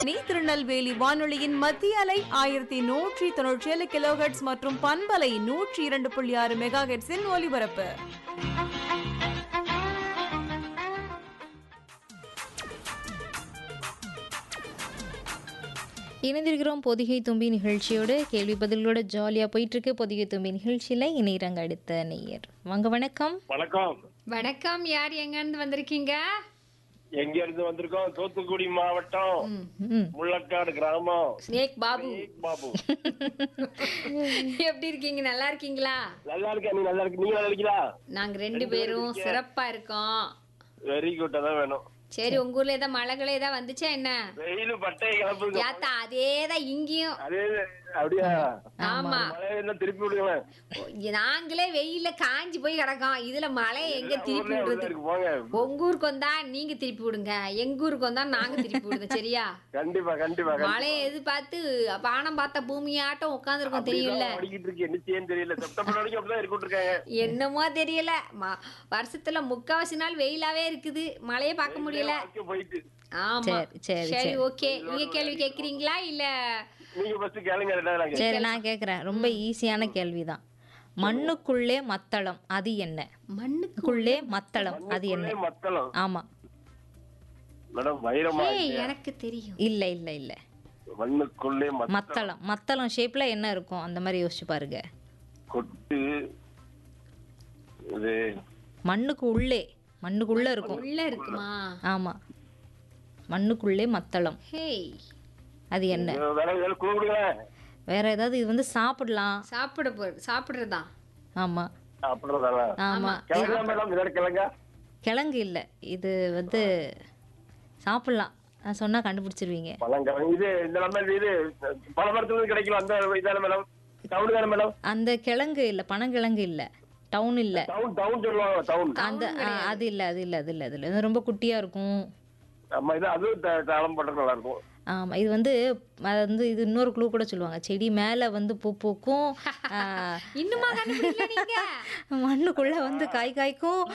நீ திருநெல்வேலி வானொலியின் மத்திய அலை ஆயிரத்தி நூற்றி தொன்னூற்றி ஏழு கிலோஹெட்ஸ் மற்றும் பண்பலை நூற்றி இரண்டு புள்ளி ஆறு மெகா ஹெட்ஸின் ஒலிபரப்பு இணைந்திருக்கிறோம் பொதிகை தும்பி நிகழ்ச்சியோடு கேள்வி பதில்களோட ஜாலியாக போயிட்டுருக்கு பொதிகை தும்பி நிகழ்ச்சியில் இணையரங்க அடுத்த நேயர் வாங்க வணக்கம் வணக்கம் வணக்கம் யார் எங்கேருந்து வந்திருக்கீங்க எங்க இருந்து வந்திருக்கோம் தூத்துக்குடி மாவட்டம் ம் முள்ளக்காடு கிராமம் ஸ்னேக் பாபு ஏக் பாபு எப்படி இருக்கீங்க நல்லா இருக்கீங்களா நல்லா இருக்கா நீ நல்லா இருக்கு நீங்க நல்லா இருக்கீங்களா நாங்க ரெண்டு பேரும் சிறப்பா இருக்கோம் வெரி குட் அதான் வேணும் சரி உங்க ஊர்ல ஏதாவது மழைகளை ஏதாவது வந்துச்சா என்ன வெயில் பட்டையை கிளப்புங்க யாத்தா அதேதான் இங்கேயும் அதே அப்படியா ஆமா மழை என்ன திருப்பி விடுங்களேன் நாங்களே வெயில்ல காஞ்சி போய் கிடக்கோம் இதுல மழை எங்க திருப்பி ஊர்லயே அப்படிதான் விடுறது இருக்கு போங்க உங்க ஊருக்கு வந்தா நீங்க திருப்பி விடுங்க எங்க ஊருக்கு வந்தா நாங்க திருப்பி விடுங்க சரியா கண்டிப்பா கண்டிப்பா கண்டிப்பா. மழையை எதிர்பார்த்து வானம் பார்த்த பூமியாட்டம் உட்காந்துருக்கோம் தெரியல அப்படிதான் ஓடிக்கிட்டு இருக்கு என்ன செய்யன்னு தெரியல செப்டம்பர் வரைக்கும் அப்படிதான் இருக்கிட்டு இருக்காங்க என்னமோ தெரியல ம- வருஷத்துல முக்காவாசி நாள் வெயிலாவே இருக்குது மழையே பார்க்க முடியல வாழ்க்கை போயிட்டு ஆமா சரி, சரி, சரி சரி. ஓகே நீங்க கேள்வி கேக்குறீங்களா இல்ல நீங்க ஃபர்ஸ்ட் கேளுங்க ரெண்டாவது நான் கேட்கிறேன். சரி நான் கேட்குறேன் ரொம்ப ஈஸியான கேள்வி தான் மண்ணுக்குள்ளே மத்தளம் அது என்ன மண்ணுக்கு குள்ளே மத்தளம் அது என்ன மண்ணுக்குள்ளே மத்தளம் ஆமாம் மேடம் வைரமா ஏய், எனக்கு தெரியும் இல்லை இல்லை இல்லை மண்ணுக்குள்ளே மத்த மத்தளம் மத்தளம் ஷேப்பில் என்ன இருக்கும் அந்த மாதிரி யோசிச்சு பாருங்க கொட்டு இது மண்ணுக்கு உள்ளே மண்ணுக்குள்ளே இருக்கும் உள்ள இருக்குமா ஆமாம் மண்ணுக்குள்ளே மத்தளம் ஹேய் அது என்ன வேற வேற குழு கொடுங்களேன் வேற ஏதாவது இது வந்து சாப்பிடலாம் சாப்பிட போ சாப்பிடுறதா ஆமாம் அப்படிதானா ஆமாம் கிழங்கா மேடம் இதோட கிழங்கா கிழங்கு இல்லை இது வந்து சாப்பிடலாம் நான் சொன்னால் கண்டுபிடிச்சிருவீங்க பழங்கிழங்கு இது இந்த நம்ம இது பல மரத்துல கிடைக்கும் அந்த இதான மேடம் டவுன் தானே மேடம் அந்த கிழங்கு இல்லை பனங்கிழங்கு இல்லை டவுன் இல்லை டவுன் டவுன் சொல்லுவாங்க டவுன் அந்த ஆ, அது இல்லை அது இல்லை அது இல்லை அது இல்லை இது ரொம்ப குட்டியாக இருக்கும் நம்ம இது அதுவும் த- தாளம் பண்றது நல்லா இருக்கும் ஆமாம் இது வந்து அது வந்து இது இன்னொரு குழு கூட சொல்லுவாங்க செடி மேலே வந்து பூ பூக்கும் ஆ, இன்னுமா கண்டுபிடிக்கல நீங்க மண்ணுக்குள்ளே வந்து காய் காய்க்கும்